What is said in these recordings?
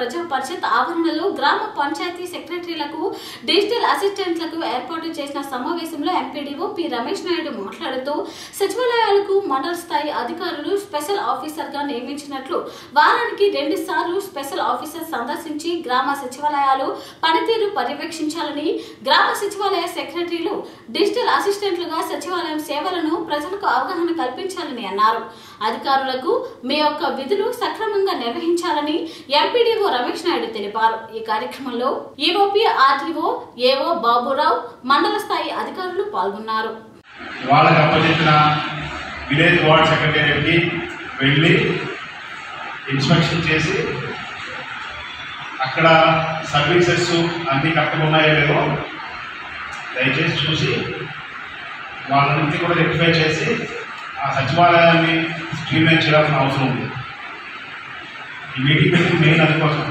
ప్రజా పరిషత్ ఆవరణలో గ్రామ పంచాయతీ సెక్రటరీలకు డిజిటల్ అసిస్టెంట్లకు ఏర్పాటు చేసిన సమావేశంలో ఎంపీడీఓ పి రమేష్ నాయుడు మాట్లాడుతూ సచివాలయాలకు మండల స్థాయి అధికారులు స్పెషల్ ఆఫీసర్ గా నియమించినట్లు వారానికి రెండు సార్లు స్పెషల్ ఆఫీసర్ సందర్శించి గ్రామ సచివాలయాలు పనితీరు పర్యవేక్షించాలని గ్రామ సచివాలయ సెక్రటరీలు డిజిటల్ అసిస్టెంట్లుగా సచివాలయం సేవలను ప్రజలకు అవగాహన కల్పించాలని అన్నారు అధికారులకు మీ యొక్క విధులు సక్రమంగా నిర్వహించాలని ఎంపీడీఓ రమేష్ నాయుడు తెలిపారు ఈ కార్యక్రమంలో ఈఓపీ ఆర్టీఓ ఏఓ బాబురావు మండల స్థాయి అధికారులు పాల్గొన్నారు వాళ్ళకి అప్పచెప్పిన విలేజ్ వార్డ్ సెక్రటేరియట్కి వెళ్ళి ఇన్స్పెక్షన్ చేసి అక్కడ సర్వీసెస్ అన్నీ కరెక్ట్గా ఉన్నాయో లేదో దయచేసి చూసి వాళ్ళని కూడా రెక్టిఫై చేసి ఆ సచివాలయాన్ని స్ట్రీమ్లైన్ చేయాల్సిన అవసరం ఉంది ఈ మీటింగ్ పెట్టి మెయిన్ అందుకోసం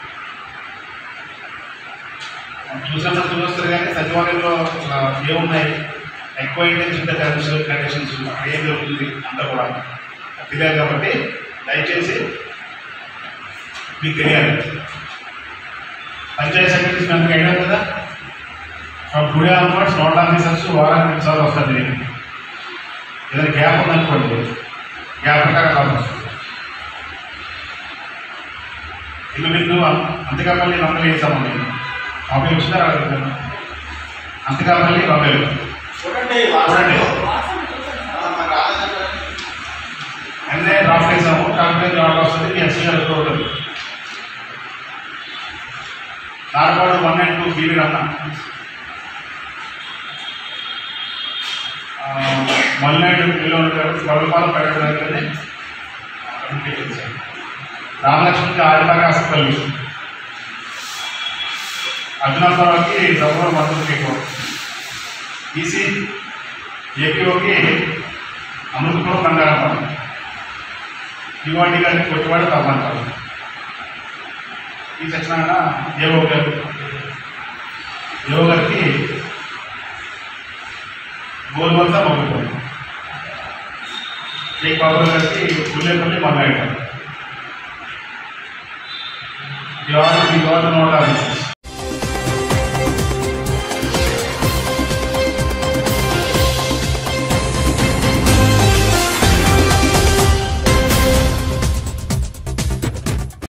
చూసినంత చూస్తారు కానీ సచివాలయంలో ఆ, ఏమున్నాయి ఎక్కువ ఇంటెన్షన్ కండిషన్స్ కండిషన్స్ అక్కడ ఏం జరుగుతుంది అంతా కూడా తెలియాలి కాబట్టి దయచేసి మీకు తెలియాలి పంచాయతీ సెక్రటరీస్ మనకి అయినా కదా from today onwards note officers వారానికి రెండు సార్లు వస్తుంది ఏదైనా గ్యాప్ ఉందనుకోండి గ్యాప్ ప్రకారం రావాల్సి వస్తుంది ఇల్లు బిల్లు అంతకాపల్లి నంబర్ వేసామండి కాపీ వచ్చిందా రాలేదు అంతకాపల్లి బాబాయ్ చూడండి చూడండి. అన్నీ డ్రాఫ్ట్ వేసాము కాకపోతే డ్రాఫ్ట్ వస్తుంది మీ ఎస్సీ గారు చూడండి Narpadu one and two BV రన్న మల్నాడు కిలోమీటర్ గొడవపాలెం పెట్టడానికి రామలక్ష్మికి ఆదిలాకాశపల్లి అర్జునాపురానికి దొంగ మద్దతు ఎక్కువ ఈసీ ఏపీఓకి అమృతపురం బంగారపాలెం యువాటి గారికి కొట్టివాడు తమ్మంటారు ఈ సత్యనారాయణ దేవో గారు దేవో గారికి గోల్వంతా మొగ్గుతుంది షేక్ బాబు గారికి గుల్లేపల్లి మల్లాడు ఈ వార్డు ఈ వార్డు నోట్ ఆఫీస్